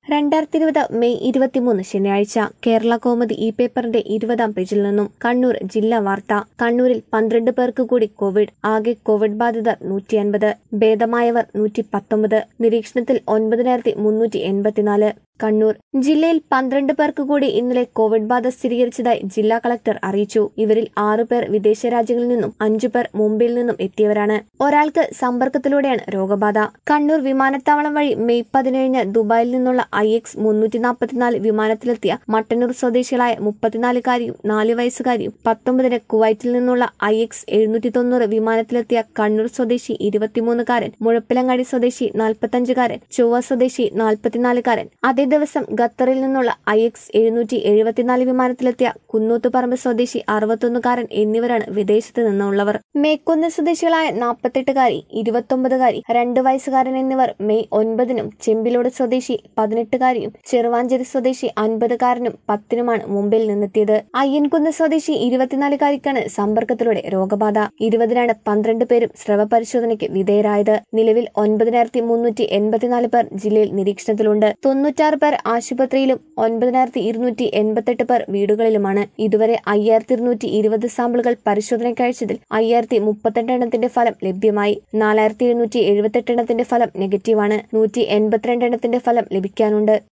രണ്ടായിരത്തി ഇരുപത് മെയ് ഇരുപത്തിമൂന്ന് ശനിയാഴ്ച കേരള കോമതി ഇ പേപ്പറിന്റെ ഇരുപതാം പേജിൽ നിന്നും കണ്ണൂർ ജില്ലാ വാർത്ത കണ്ണൂരിൽ പന്ത്രണ്ട് പേർക്ക് കൂടി കോവിഡ് ആകെ കോവിഡ് ബാധിതർ നൂറ്റി അൻപത് ഭേദമായവർ നൂറ്റി പത്തൊമ്പത് നിരീക്ഷണത്തിൽ ഒൻപതിനായിരത്തി മുന്നൂറ്റി എൺപത്തിനാല് കണ്ണൂർ ജില്ലയിൽ പന്ത്രണ്ട് പേർക്ക് കൂടി ഇന്നലെ കോവിഡ് ബാധ സ്ഥിരീകരിച്ചതായി ജില്ലാ കളക്ടർ അറിയിച്ചു ഇവരിൽ ആറു പേർ വിദേശ രാജ്യങ്ങളിൽ നിന്നും അഞ്ചു പേർ മുംബൈയിൽ നിന്നും എത്തിയവരാണ് ഒരാൾക്ക് സമ്പർക്കത്തിലൂടെയാണ് രോഗബാധ കണ്ണൂർ വിമാനത്താവളം വഴി മെയ് പതിനേഴിന് ദുബായിൽ നിന്നുള്ള ഐ എക്സ് മുന്നൂറ്റി നാൽപ്പത്തിനാല് വിമാനത്തിലെത്തിയ മട്ടന്നൂർ സ്വദേശികളായ മുപ്പത്തിനാലുകാരിയും നാല് വയസ്സുകാരിയും പത്തൊമ്പതിന് കുവൈറ്റിൽ നിന്നുള്ള ഐ എക്സ് എഴുന്നൂറ്റി തൊണ്ണൂറ് വിമാനത്തിലെത്തിയ കണ്ണൂർ സ്വദേശി ഇരുപത്തിമൂന്നുകാരൻ മുഴപ്പിലങ്ങാടി സ്വദേശി നാൽപ്പത്തഞ്ചുകാരൻ ചൊവ്വ സ്വദേശി നാൽപ്പത്തിനാലുകാരൻ അതേ ദിവസം ഖത്തറിൽ നിന്നുള്ള ഐ എക്സ് എഴുന്നൂറ്റി എഴുപത്തിനാല് വിമാനത്തിലെത്തിയ കുന്നൂത്തുപറമ്പ് സ്വദേശി അറുപത്തൊന്നുകാരൻ എന്നിവരാണ് വിദേശത്ത് നിന്നുള്ളവർ മേക്കുന്ന് സ്വദേശികളായ നാൽപ്പത്തെട്ടുകാരി ഇരുപത്തൊമ്പതുകാരി രണ്ട് വയസ്സുകാരൻ എന്നിവർ മെയ് ഒൻപതിനും ചെമ്പിലോട് സ്വദേശി പതിനെട്ടുകാരിയും ചെറുവാഞ്ചേരി സ്വദേശി അൻപതുകാരനും പത്തിനുമാണ് മുംബൈയിൽ നിന്നെത്തിയത് അയ്യൻകുന്ന് സ്വദേശി ഇരുപത്തിനാലുകാരിക്കാണ് സമ്പർക്കത്തിലൂടെ രോഗബാധ ഇരുപതിനാണ് പന്ത്രണ്ട് പേരും സ്രവ പരിശോധനയ്ക്ക് വിധേയരായത് നിലവിൽ ഒൻപതിനായിരത്തി മുന്നൂറ്റി എൺപത്തിനാല് പേർ ജില്ലയിൽ നിരീക്ഷണത്തിലുണ്ട് തൊണ്ണൂറ്റാറ് പേർ ആശുപത്രിയിലും ഒൻപതിനായിരത്തി ഇരുന്നൂറ്റി എൺപത്തെട്ട് പേർ വീടുകളിലുമാണ് ഇതുവരെ അയ്യായിരത്തി ഇരുന്നൂറ്റി ഇരുപത് സാമ്പിളുകൾ പരിശോധനയ്ക്ക് അയച്ചതിൽ അയ്യായിരത്തി മുപ്പത്തെട്ട് എണ്ണത്തിന്റെ ഫലം ലഭ്യമായി നാലായിരത്തി എഴുന്നൂറ്റി എഴുപത്തെട്ട് എണ്ണത്തിന്റെ ഫലം നെഗറ്റീവാണ് നൂറ്റി എൺപത്തിരണ്ട് എണ്ണത്തിന്റെ ഫലം ലഭിക്കാനുണ്ട്